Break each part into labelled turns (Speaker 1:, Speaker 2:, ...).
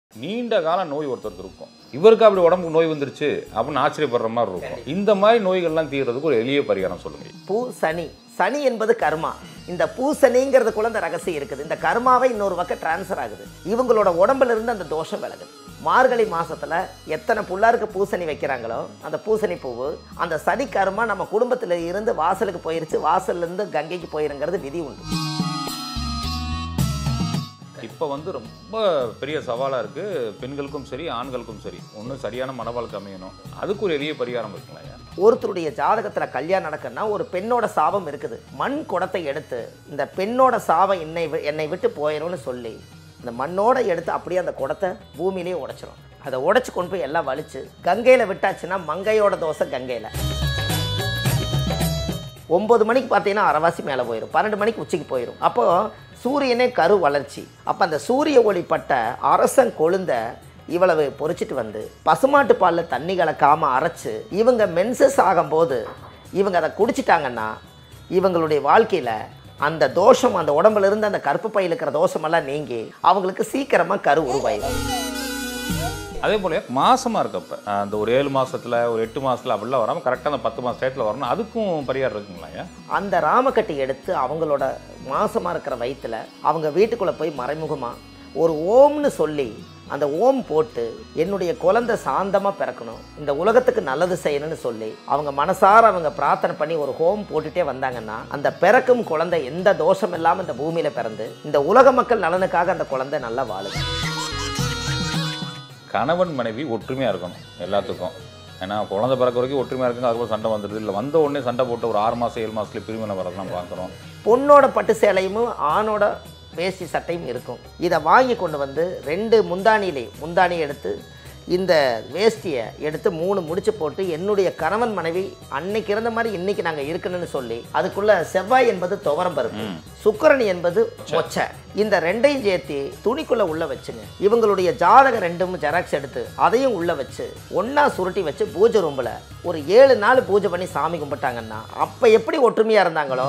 Speaker 1: நீண்ட கால நோய் ஒருத்தருக்கு இருக்கும் இவருக்கு அப்படி உடம்புக்கு நோய் வந்துருச்சு அப்படின்னு ஆச்சரியப்படுற மாதிரி இருக்கும் இந்த மாதிரி நோய்கள்லாம் தீர்றதுக்கு ஒரு எளிய பரிகாரம் சொல்லுங்க
Speaker 2: பூ சனி சனி என்பது கர்மா இந்த பூசணிங்கிறதுக்குள்ள இந்த ரகசியம் இருக்குது இந்த கர்மாவை இன்னொரு பக்கம் டிரான்ஸ்ஃபர் ஆகுது இவங்களோட உடம்புல இருந்து அந்த தோஷம் விலகுது மார்கழி மாசத்துல எத்தனை புள்ளாருக்கு பூசணி வைக்கிறாங்களோ அந்த பூசணி பூவு அந்த சனி கர்மா நம்ம குடும்பத்துல இருந்து வாசலுக்கு போயிருச்சு வாசல்ல இருந்து கங்கைக்கு போயிருங்கிறது விதி உண்டு
Speaker 1: இப்போ வந்து ரொம்ப பெரிய சவாலாக இருக்குது பெண்களுக்கும் சரி ஆண்களுக்கும் சரி ஒன்றும் சரியான மனவாழ்க்கை அமையணும் அதுக்கு ஒரு எளிய பரிகாரம் இருக்குங்களா ஐயா
Speaker 2: ஒருத்தருடைய ஜாதகத்துல கல்யாணம் நடக்குன்னா ஒரு பெண்ணோட சாபம் இருக்குது மண் குடத்தை எடுத்து இந்த பெண்ணோட சாபம் என்னை வி- என்னை விட்டு போயிடும்னு சொல்லி இந்த மண்ணோட எடுத்து அப்படியே அந்த குடத்தை பூமியிலேயே உடைச்சிரும் அதை உடைச்சு கொண்டு போய் எல்லாம் வலிச்சு கங்கையில விட்டாச்சுன்னா மங்கையோட தோசை கங்கையில ஒம்பது மணிக்கு பார்த்தீங்கன்னா அரைவாசி மேலே போயிடும் பன்னெண்டு மணிக்கு உச்சிக்கு போயிடும் அப்போ சூரியனே கரு வளர்ச்சி அப்போ அந்த சூரிய ஒளிப்பட்ட அரசன் கொழுந்த இவ்வளவு பொறிச்சிட்டு வந்து பசுமாட்டு பாலில் தண்ணி கலக்காமல் அரைச்சு இவங்க மென்சஸ் ஆகும்போது இவங்க அதை குடிச்சிட்டாங்கன்னா இவங்களுடைய வாழ்க்கையில் அந்த தோஷம் அந்த உடம்புல இருந்து அந்த கருப்பு பையில் இருக்கிற தோஷமெல்லாம் நீங்கி அவங்களுக்கு சீக்கிரமாக கரு உருவாயிடும்
Speaker 1: அதே போல மாசமா இருக்கப்ப அஹ், அந்த ஒரு ஏழு மாசத்துல ஒரு எட்டு மாசத்துல அப்படிலாம் வராமல் கரெக்டாக அந்த பத்து மாச டயத்தில் வரணும் அதுக்கும் பரிகாரம் இருக்குங்களா ஐயா
Speaker 2: அந்த ராமக்கட்டி எடுத்து அவங்களோட மாசமாக இருக்கிற வயித்துல அவங்க வீட்டுக்குள்ளே போய் மறைமுகமாக ஒரு ஓம்னு சொல்லி அந்த ஓம் போட்டு என்னுடைய குழந்தை சாந்தமாக பிறக்கணும் இந்த உலகத்துக்கு நல்லது செய்யணும்னு சொல்லி அவங்க மனசார அவங்க பிரார்த்தனை பண்ணி ஒரு ஹோம் போட்டுட்டே வந்தாங்கன்னா அந்த பிறக்கும் குழந்தை எந்த தோஷம் இல்லாமல் இந்த பூமியில் பிறந்து இந்த உலக மக்கள் நலனுக்காக அந்த குழந்தை நல்லா வாழுது
Speaker 1: கணவன் மனைவி ஒற்றுமையாக இருக்கணும் எல்லாத்துக்கும் ஏன்னா குழந்தை பிறக்க வரைக்கும் ஒற்றுமையாக இருக்குங்க அதுக்கப்புறம் சண்டை வந்துடுது இல்லை வந்த உடனே சண்டை போட்டு ஒரு ஆறு மாதம் ஏழு மாதத்துல பிரிவினை வரதான் பார்க்குறோம்
Speaker 2: பொண்ணோட பட்டு சேலையும் ஆணோட வேஷ்டி சட்டையும் இருக்கும் இதை வாங்கி கொண்டு வந்து ரெண்டு முந்தானியிலே முந்தானி எடுத்து இந்த வேஷ்டியை எடுத்து மூணு முடிச்சு போட்டு என்னுடைய கணவன் மனைவி அன்னைக்கு இருந்த மாதிரி இன்னைக்கு நாங்கள் இருக்கணும்னு சொல்லி அதுக்குள்ள செவ்வாய் என்பது துவரம் பருப்பு சுக்கிரன் என்பது மொச்சை இந்த ரெண்டையும் சேர்த்து துணிக்குள்ள உள்ள வச்சுங்க இவங்களுடைய ஜாதகம் ரெண்டும் ஜெராக்ஸ் எடுத்து அதையும் உள்ள வச்சு ஒண்ணா சுருட்டி வச்சு பூஜை ரூமில் ஒரு ஏழு நாள் பூஜை பண்ணி சாமி கும்பிட்டாங்கன்னா அப்போ எப்படி ஒற்றுமையாக இருந்தாங்களோ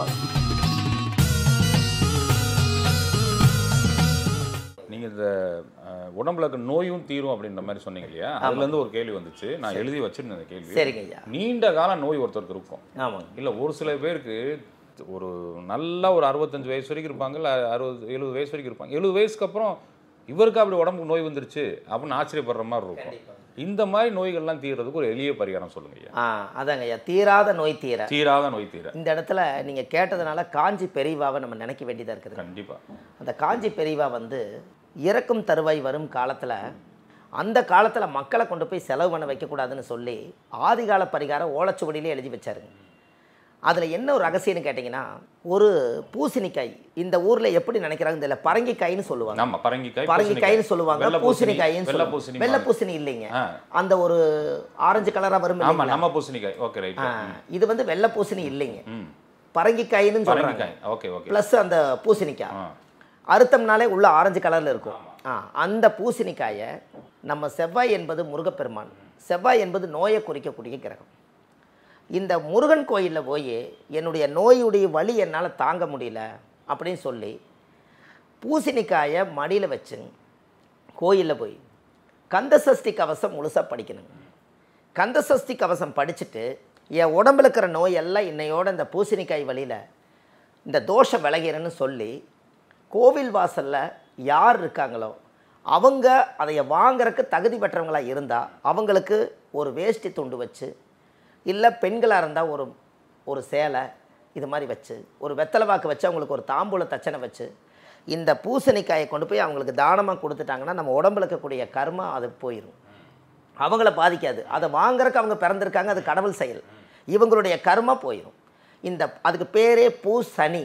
Speaker 1: நீங்கள் இந்த அஹ், உடம்புல இருக்க நோயும் தீரும் அப்படின்ற மாதிரி சொன்னீங்க இல்லையா அதுலேருந்து ஒரு கேள்வி வந்துச்சு நான் எழுதி வச்சிருந்தேன் அந்த கேள்வி
Speaker 2: சரிங்க ஐயா
Speaker 1: நீண்ட கால நோய் ஒருத்தருக்கு இருக்கும்
Speaker 2: ஆமாங்க
Speaker 1: இல்லை ஒரு சில பேருக்கு ஒரு நல்லா ஒரு அறுபத்தஞ்சு வயசு வரைக்கும் இருப்பாங்க இல்லை அறுபது எழுபது வயசு வரைக்கும் இருப்பாங்க எழுபது வயசுக்கு அப்புறம் இவருக்கு அப்படி உடம்புக்கு நோய் வந்துருச்சு அப்படின்னு ஆச்சரியப்படுற மாதிரி இருக்கும் இந்த மாதிரி நோய்கள்லாம் தீர்றதுக்கு ஒரு எளிய பரிகாரம் சொல்லுங்க ஐயா
Speaker 2: ஆ அதாங்க ஐயா தீராத நோய் தீர
Speaker 1: தீராத நோய் தீர
Speaker 2: இந்த இடத்துல நீங்கள் கேட்டதுனால காஞ்சி பெரியவாவை நம்ம நினைக்க வேண்டியதாக இருக்குது
Speaker 1: கண்டிப்பா
Speaker 2: அந்த காஞ்சி பெரியவா வந்து இறக்கும் தருவாய் வரும் காலத்தில் அந்த காலத்தில் மக்களை கொண்டு போய் செலவு பண்ண வைக்கக்கூடாதுன்னு சொல்லி ஆதிகால பரிகாரம் ஓலைச்சுவடியிலே எழுதி வச்சாருங்க அதில் என்ன ஒரு ரகசியம்னு கேட்டிங்கன்னா ஒரு பூசணிக்காய் இந்த ஊரில் எப்படி நினைக்கிறாங்க தெரியல பரங்கிக்காய்ன்னு சொல்லுவாங்க
Speaker 1: ஆமா பரங்கிக்காய்
Speaker 2: பரங்கிக்காய்ன்னு சொல்லுவாங்க
Speaker 1: வெள்ளை பூசணி,
Speaker 2: பூசணிக்காயின்னு
Speaker 1: வெள்ளை
Speaker 2: சொல்லுவாங்க
Speaker 1: பூசணி
Speaker 2: வெள்ளை பூசணி இல்லைங்க
Speaker 1: ஆ.
Speaker 2: அந்த ஒரு ஆரஞ்சு கலராக வரும்
Speaker 1: ஆமா
Speaker 2: இல்லைங்களா?
Speaker 1: நம்ம பூசணிக்காய் ஓகே ரைட்
Speaker 2: ஆ, இது வந்து வெள்ளை பூசணி இல்லைங்க
Speaker 1: ம்
Speaker 2: பரங்கிக்காயின்னு சொல்றாங்க
Speaker 1: பரங்கிக்காய் ஓகே ஓகே
Speaker 2: ப்ளஸ் அந்த பூசணிக்காய்
Speaker 1: ஆ
Speaker 2: அறுத்தம்னாலே உள்ள ஆரஞ்சு கலரில் இருக்கும் ஆ அந்த பூசணிக்காயை நம்ம செவ்வாய் என்பது முருகப்பெருமான் செவ்வாய் என்பது நோயை குறிக்கக்கூடிய கிரகம் இந்த முருகன் கோயிலில் போய் என்னுடைய நோயுடைய வலி என்னால் தாங்க முடியல அப்படின்னு சொல்லி பூசணிக்காயை மடியில் வச்சுங்க கோயிலில் போய் கந்தசஷ்டி கவசம் முழுசாக படிக்கணுங்க கந்தசஷ்டி கவசம் படிச்சுட்டு என் உடம்புல இருக்கிற நோய் எல்லாம் இன்னையோட இந்த பூசணிக்காய் வழியில் இந்த தோஷம் விலகிறன்னு சொல்லி கோவில் வாசலில் யார் இருக்காங்களோ அவங்க அதை வாங்குறதுக்கு தகுதி பெற்றவங்களா இருந்தால் அவங்களுக்கு ஒரு வேஷ்டி துண்டு வச்சு இல்லை பெண்களாக இருந்தால் ஒரு ஒரு சேலை இது மாதிரி வச்சு ஒரு வெத்தலை வாக்கு வச்சு அவங்களுக்கு ஒரு தாம்பூல தச்சனை வச்சு இந்த பூசணிக்காயை கொண்டு போய் அவங்களுக்கு தானமாக கொடுத்துட்டாங்கன்னா நம்ம உடம்புல இருக்கக்கூடிய கர்மா அது போயிடும் அவங்கள பாதிக்காது அதை வாங்குறதுக்கு அவங்க பிறந்திருக்காங்க அது கடவுள் செயல் இவங்களுடைய கர்மா போயிடும் இந்த அதுக்கு பேரே பூ சனி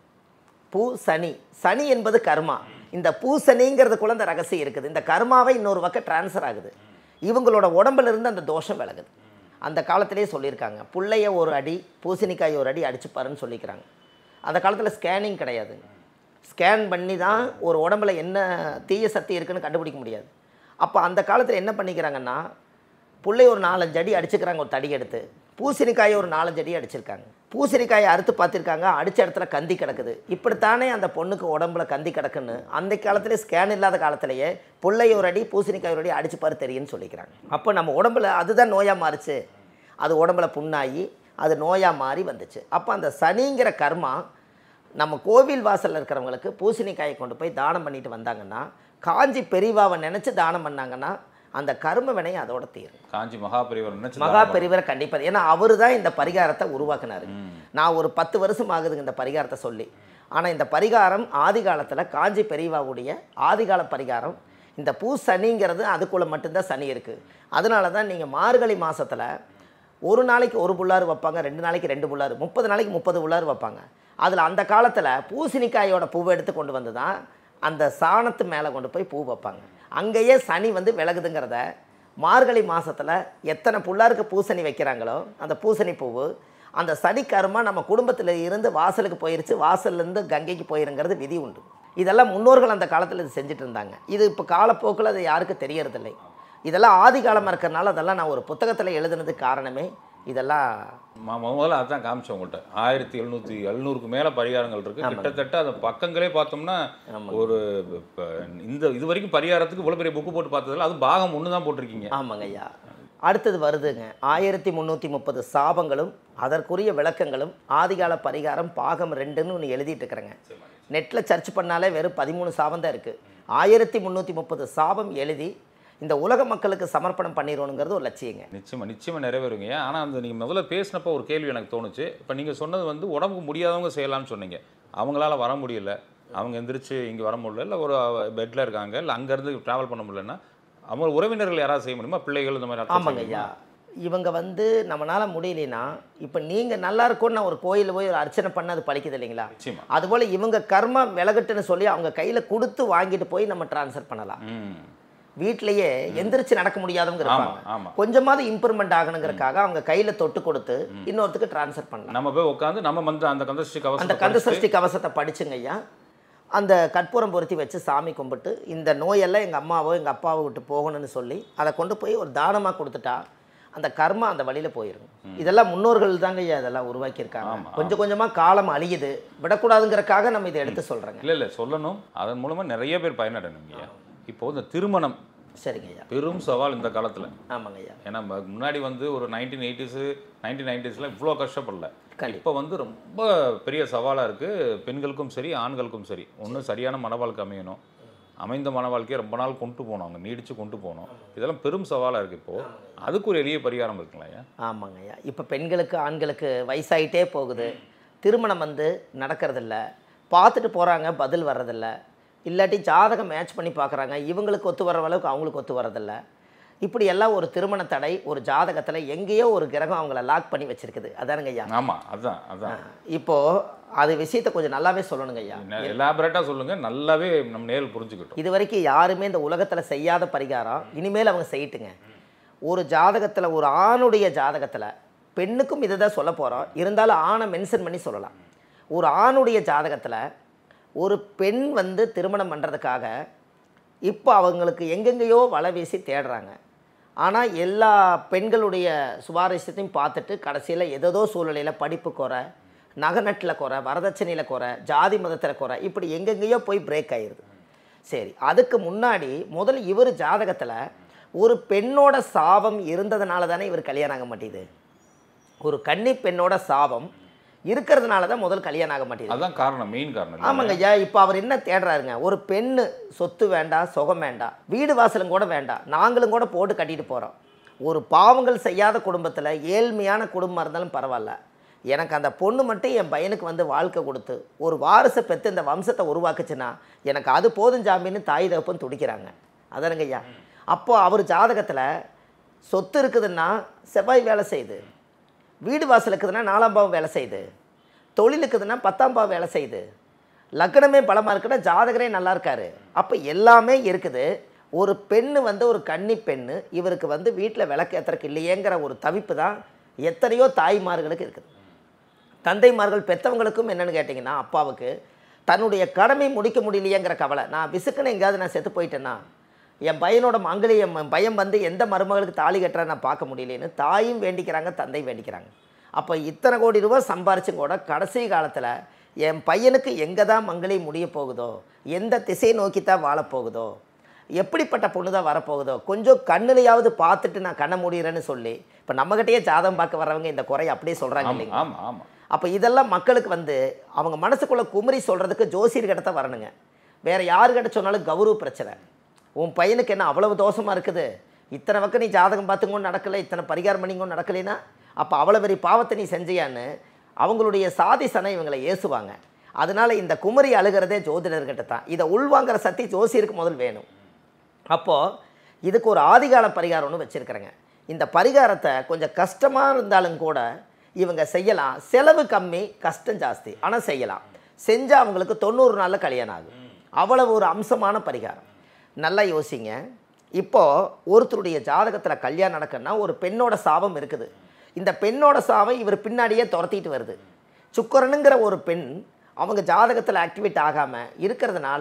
Speaker 2: பூ சனி சனி என்பது கர்மா இந்த பூசணிங்கிறதுக்குள்ள இந்த ரகசியம் இருக்குது இந்த கர்மாவை இன்னொரு பக்கம் டிரான்ஸ்ஃபர் ஆகுது இவங்களோட உடம்புல இருந்து அந்த தோஷம் விலகுது அந்த காலத்திலேயே சொல்லியிருக்காங்க புள்ளைய ஒரு அடி பூசணிக்காய் ஒரு அடி அடிச்சுப்பாருன்னு சொல்லிக்கிறாங்க அந்த காலத்தில் ஸ்கேனிங் கிடையாது ஸ்கேன் பண்ணி தான் ஒரு உடம்புல என்ன தீய சக்தி இருக்குன்னு கண்டுபிடிக்க முடியாது அப்போ அந்த காலத்தில் என்ன பண்ணிக்கிறாங்கன்னா புள்ளை ஒரு நாலஞ்சு அடி அடிச்சுக்கிறாங்க ஒரு தடி எடுத்து பூசணிக்காயை ஒரு நாலஞ்சு அடி அடிச்சிருக்காங்க பூசணிக்காயை அறுத்து பார்த்துருக்காங்க அடித்த இடத்துல கந்தி கிடக்குது இப்படித்தானே அந்த பொண்ணுக்கு உடம்புல கந்தி கிடக்குன்னு அந்த காலத்திலே ஸ்கேன் இல்லாத காலத்திலேயே புள்ளை ஒரு அடி பூசணிக்காய் ஒரு அடி அடிச்சு பாரு தெரியும்னு சொல்லிக்கிறாங்க அப்போ நம்ம உடம்புல அதுதான் நோயாக மாறுச்சு அது உடம்புல புண்ணாகி அது நோயாக மாறி வந்துச்சு அப்போ அந்த சனிங்கிற கர்மா நம்ம கோவில் வாசலில் இருக்கிறவங்களுக்கு பூசணிக்காயை கொண்டு போய் தானம் பண்ணிட்டு வந்தாங்கன்னா காஞ்சி பெரியவாவை நினச்சி தானம் பண்ணாங்கன்னா அந்த கர்ம வினை அதோட தீரும்
Speaker 1: காஞ்சி மகாபெரிவர் நினைச்சு
Speaker 2: மகா பெரியவரை கண்டிப்பாக ஏன்னா அவர் தான் இந்த பரிகாரத்தை உருவாக்குனாரு நான் ஒரு பத்து வருஷம் ஆகுதுங்க இந்த பரிகாரத்தை சொல்லி ஆனால் இந்த பரிகாரம் ஆதி காலத்தில் காஞ்சி பெரியவாவுடைய ஆதிகால பரிகாரம் இந்த பூ சனிங்கிறது அதுக்குள்ளே மட்டும்தான் சனி இருக்குது அதனால தான் நீங்கள் மார்கழி மாதத்தில் ஒரு நாளைக்கு ஒரு புள்ளாறு வைப்பாங்க ரெண்டு நாளைக்கு ரெண்டு புள்ளாறு முப்பது நாளைக்கு முப்பது புள்ளாறு வைப்பாங்க அதில் அந்த காலத்தில் பூசணிக்காயோட பூவை எடுத்து கொண்டு வந்து தான் அந்த சாணத்து மேலே கொண்டு போய் பூ வைப்பாங்க அங்கேயே சனி வந்து விலகுதுங்கிறத மார்கழி மாதத்தில் எத்தனை புள்ளாருக்கு பூசணி வைக்கிறாங்களோ அந்த பூசணி பூவு அந்த சனி கருமா நம்ம குடும்பத்தில் இருந்து வாசலுக்கு போயிருச்சு வாசல்லேருந்து கங்கைக்கு போயிருங்கிறது விதி உண்டு இதெல்லாம் முன்னோர்கள் அந்த காலத்தில் இது செஞ்சுட்டு இருந்தாங்க இது இப்போ காலப்போக்கில் அது யாருக்கும் தெரியறதில்லை இதெல்லாம் ஆதி காலமாக இருக்கிறனால அதெல்லாம் நான் ஒரு புத்தகத்தில் எழுதுனதுக்கு காரணமே இதெல்லாம்
Speaker 1: ம- முதல்ல அதான் காமிச்சேன் உங்கள்கிட்ட ஆயிரத்தி எழுநூற்றி எழுநூறுக்கு மேலே பரிகாரங்கள் இருக்கு கிட்டத்தட்ட அந்த பக்கங்களே பார்த்தோம்னா ஒரு இப்ப இந்த இது வரைக்கும் பரிகாரத்துக்கு இவ்வளோ பெரிய புக்கு போட்டு பார்த்ததில்ல அது பாகம் ஒன்று தான் போட்டிருக்கீங்க
Speaker 2: ஆமாங்க ஐயா அடுத்தது வருதுங்க ஆயிரத்தி முந்நூற்றி முப்பது சாபங்களும் அதற்குரிய விளக்கங்களும் ஆதிகால பரிகாரம் பாகம் ரெண்டுன்னு ஒன்று எழுதிட்டு இருக்கிறேங்க நெட்டில் சர்ச் பண்ணாலே வெறும் பதிமூணு சாபம் தான் இருக்குது ஆயிரத்தி முந்நூற்றி முப்பது சாபம் எழுதி இந்த உலக மக்களுக்கு சமர்ப்பணம் பண்ணிடணுங்கிறது ஒரு லட்சியங்க
Speaker 1: நிச்சயமா நிச்சயமா நிறைவேறுங்க ஆனால் அந்த நீங்கள் முதல்ல பேசினப்போ ஒரு கேள்வி எனக்கு தோணுச்சு இப்போ நீங்கள் சொன்னது வந்து உடம்புக்கு முடியாதவங்க செய்யலாம்னு சொன்னீங்க அவங்களால வர முடியல அவங்க எந்திரிச்சு இங்கே வர முடியல இல்லை ஒரு பெட்டில் இருக்காங்க இல்லை அங்கேருந்து ட்ராவல் பண்ண முடியலன்னா அவங்க உறவினர்கள் யாராவது செய்ய முடியுமா பிள்ளைகள் இந்த மாதிரி ஆட்கள்
Speaker 2: ஆமாங்க
Speaker 1: செய்ய
Speaker 2: ஐயா இவங்க வந்து நம்மளால் முடியலைன்னா இப்போ நீங்கள் நல்லா இருக்கும்னு நான் ஒரு கோயிலில் போய் ஒரு அர்ச்சனை பண்ண அது பழிக்குது இல்லைங்களா
Speaker 1: நிச்சயமா
Speaker 2: அதுபோல் இவங்க கர்மா விலகட்டுன்னு சொல்லி அவங்க கையில் கொடுத்து வாங்கிட்டு போய் நம்ம ட்ரான்ஸ்ஃபர் பண்ணலாம்
Speaker 1: ம்
Speaker 2: வீட்லயே எந்திரிச்சு நடக்க முடியாதவங்க
Speaker 1: ஆமா
Speaker 2: இருப்பாங்க
Speaker 1: ஆமா
Speaker 2: கொஞ்சமாவது இம்ப்ரூவ்மெண்ட் ஆகணுங்கிறதுக்காக அவங்க கையில தொட்டு கொடுத்து இன்னொருத்துக்கு ட்ரான்ஸ்ஃபர் பண்ணலாம்
Speaker 1: நம்ம போய் உட்காந்து நம்ம வந்து அந்த கந்தஸ்ரீ
Speaker 2: அந்த
Speaker 1: கவசத்தை
Speaker 2: கந்த
Speaker 1: படிச்சுட்டு,
Speaker 2: சஷ்டி கவசத்தை படிச்சுங்க ஐயா அந்த கற்பூரம் பொருத்தி வச்சு சாமி கும்பிட்டு இந்த நோயெல்லாம் எங்கள் அம்மாவோ எங்கள் அப்பாவோ விட்டு போகணும்னு சொல்லி அதை கொண்டு போய் ஒரு தானமாக கொடுத்துட்டா அந்த கர்மா அந்த வழியில் போயிடும் இதெல்லாம் முன்னோர்கள் தாங்க ஐயா இதெல்லாம் உருவாக்கியிருக்காங்க
Speaker 1: ஆமா,
Speaker 2: கொஞ்சம் கொஞ்சமாக காலம் அழியுது விடக்கூடாதுங்கிறக்காக நம்ம இதை எடுத்து சொல்கிறேங்க
Speaker 1: இல்ல இல்ல சொல்லணும் அதன் மூலமா நிறைய பேர் பயனடைனுங்க இப்போ இந்த திருமணம்
Speaker 2: சரிங்க ஐயா
Speaker 1: பெரும் சவால் இந்த காலத்துல
Speaker 2: ஆமாங்க ஐயா
Speaker 1: ஏன்னா ம- முன்னாடி வந்து ஒரு நைன்டீன் எயிட்டிஸு நைன்டீன் நைன்டிஸ்லாம் இவ்வளோ கஷ்டப்படல
Speaker 2: கண்டிப்பா.
Speaker 1: இப்போ வந்து ரொம்ப பெரிய சவாலாக இருக்குது பெண்களுக்கும் சரி ஆண்களுக்கும் சரி ஒன்றும் சரியான மனவாழ்க்கை அமையணும் அமைந்த மனவாழ்க்கையை ரொம்ப நாள் கொண்டு போகணும் அவங்க நீடிச்சு கொண்டு போகணும் இதெல்லாம் பெரும் சவாலாக இருக்குது இப்போது அதுக்கு ஒரு எளிய பரிகாரம் இருக்குங்களா ஐயா
Speaker 2: ஆமாங்க ஐயா இப்போ பெண்களுக்கு ஆண்களுக்கு வயசாயிட்டே போகுது திருமணம் வந்து நடக்கிறதில்ல பார்த்துட்டு போகிறாங்க பதில் வர்றதில்ல இல்லாட்டி ஜாதகம் மேட்ச் பண்ணி பார்க்குறாங்க இவங்களுக்கு ஒத்து வர்ற அளவுக்கு அவங்களுக்கு ஒத்து வர்றதில்ல இப்படி எல்லாம் ஒரு திருமண தடை ஒரு ஜாதகத்தில் எங்கேயோ ஒரு கிரகம் அவங்கள லாக் பண்ணி வச்சிருக்குது அதானுங்க ஐயா
Speaker 1: ஆமாம் அதான் அதான்
Speaker 2: இப்போது அது விஷயத்தை கொஞ்சம் நல்லாவே சொல்லணுங்க ஐயா
Speaker 1: எலாபரேட்டாக சொல்லுங்கள் நல்லாவே நம்ம நேரில் புரிஞ்சுக்கிட்டோம்
Speaker 2: இது வரைக்கும் யாருமே இந்த உலகத்தில் செய்யாத பரிகாரம் இனிமேல் அவங்க செய்யட்டுங்க ஒரு ஜாதகத்தில் ஒரு ஆணுடைய ஜாதகத்தில் பெண்ணுக்கும் இதை தான் சொல்ல போகிறோம் இருந்தாலும் ஆணை மென்ஷன் பண்ணி சொல்லலாம் ஒரு ஆணுடைய ஜாதகத்தில் ஒரு பெண் வந்து திருமணம் பண்ணுறதுக்காக இப்போ அவங்களுக்கு எங்கெங்கேயோ வலை வீசி தேடுறாங்க ஆனால் எல்லா பெண்களுடைய சுவாரஸ்யத்தையும் பார்த்துட்டு கடைசியில் ஏதோ சூழ்நிலையில் படிப்பு குறை நகநட்டில் குறை வரதட்சணையில் குறை ஜாதி மதத்தில் குறை இப்படி எங்கெங்கேயோ போய் பிரேக் ஆயிடுது சரி அதுக்கு முன்னாடி முதல்ல இவர் ஜாதகத்தில் ஒரு பெண்ணோட சாபம் இருந்ததுனால தானே இவர் கல்யாணம் ஆக மாட்டேங்குது ஒரு கன்னி பெண்ணோட சாபம் இருக்கிறதுனால தான் முதல் கல்யாணம் ஆக மாட்டேங்குது
Speaker 1: அதுதான் காரணம் மெயின் காரணம் இல்லையா?
Speaker 2: ஆமாங்க ஐயா இப்போ அவர் என்ன தேடுறாருங்க ஒரு பெண்ணு சொத்து வேண்டாம் சுகம் வேண்டாம் வீடு வாசலும் கூட வேண்டாம் நாங்களும் கூட போட்டு கட்டிட்டு போகிறோம் ஒரு பாவங்கள் செய்யாத குடும்பத்தில் ஏழ்மையான குடும்பம் இருந்தாலும் பரவாயில்ல எனக்கு அந்த பொண்ணு மட்டும் என் பையனுக்கு வந்து வாழ்க்கை கொடுத்து ஒரு வாரிசை பெற்று இந்த வம்சத்தை உருவாக்குச்சுன்னா எனக்கு அது போதும் ஜாமின்னு தாய் தகப்பன் துடிக்கிறாங்க அதானுங்க ஐயா அப்போ அவர் ஜாதகத்தில் சொத்து இருக்குதுன்னா செவ்வாய் வேலை செய்யுது வீடு வாசல் இருக்குதுன்னா நாலாம் பாவம் வேலை செய்யுது தொழில் இருக்குதுன்னா பத்தாம் பாவம் வேலை செய்யுது லக்னமே பலமாக இருக்குன்னா ஜாதகரே நல்லா இருக்காரு அப்போ எல்லாமே இருக்குது ஒரு பெண்ணு வந்து ஒரு கன்னி பெண்ணு இவருக்கு வந்து வீட்டில் விளக்கு ஏற்றுறக்கு இல்லையேங்கிற ஒரு தவிப்பு தான் எத்தனையோ தாய்மார்களுக்கு இருக்குது தந்தைமார்கள் பெற்றவங்களுக்கும் என்னன்னு கேட்டிங்கன்னா அப்பாவுக்கு தன்னுடைய கடமை முடிக்க முடியலையேங்கிற கவலை நான் விசுக்குன்னு எங்கேயாவது நான் செத்து போயிட்டேன்னா என் பையனோட மங்களி என் பையன் வந்து எந்த மருமகளுக்கு தாலி கட்டுறா நான் பார்க்க முடியலன்னு தாயும் வேண்டிக்கிறாங்க தந்தை வேண்டிக்கிறாங்க அப்போ இத்தனை கோடி ரூபாய் சம்பாரிச்சும் கூட கடைசி காலத்தில் என் பையனுக்கு எங்கே தான் மங்களி முடிய போகுதோ எந்த திசை நோக்கி தான் வாழப்போகுதோ எப்படிப்பட்ட பொண்ணு தான் வரப்போகுதோ கொஞ்சம் கண்ணுலையாவது பார்த்துட்டு நான் கண்ணை மூடிறேன்னு சொல்லி இப்போ நம்மகிட்டயே ஜாதகம் பார்க்க வர்றவங்க இந்த குறையை அப்படியே சொல்கிறாங்க
Speaker 1: ஆமா
Speaker 2: இல்லைங்க
Speaker 1: ஆமா ஆமா
Speaker 2: அப்போ இதெல்லாம் மக்களுக்கு வந்து அவங்க மனசுக்குள்ளே குமரி சொல்கிறதுக்கு ஜோசியர்கிட்ட தான் வரணுங்க வேறு யாருக்கிட்ட சொன்னாலும் கௌரவ பிரச்சனை உன் பையனுக்கு என்ன அவ்வளவு தோஷமாக இருக்குது இத்தனை பக்கம் நீ ஜாதகம் பார்த்துங்கன்னு நடக்கலை இத்தனை பரிகாரம் பண்ணிங்கன்னு நடக்கலைன்னா அப்போ அவ்வளோ பெரிய பாவத்தை நீ செஞ்சியான்னு அவங்களுடைய சாதி சனம் இவங்களை ஏசுவாங்க அதனால இந்த குமரி அழுகிறதே ஜோதிடர்கிட்ட தான் இதை உள்வாங்கிற சக்தி ஜோசியருக்கு முதல் வேணும் அப்போது இதுக்கு ஒரு ஆதிகால பரிகாரம் ஒன்று வச்சுருக்கிறேங்க இந்த பரிகாரத்தை கொஞ்சம் கஷ்டமாக இருந்தாலும் கூட இவங்க செய்யலாம் செலவு கம்மி கஷ்டம் ஜாஸ்தி ஆனால் செய்யலாம் செஞ்சால் அவங்களுக்கு தொண்ணூறு நாளில் கல்யாணம் ஆகும் அவ்வளவு ஒரு அம்சமான பரிகாரம் நல்லா யோசிங்க இப்போது ஒருத்தருடைய ஜாதகத்தில் கல்யாணம் நடக்குன்னா ஒரு பெண்ணோட சாபம் இருக்குது இந்த பெண்ணோட சாபம் இவர் பின்னாடியே துரத்திட்டு வருது சுக்கரனுங்கிற ஒரு பெண் அவங்க ஜாதகத்தில் ஆக்டிவேட் ஆகாமல் இருக்கிறதுனால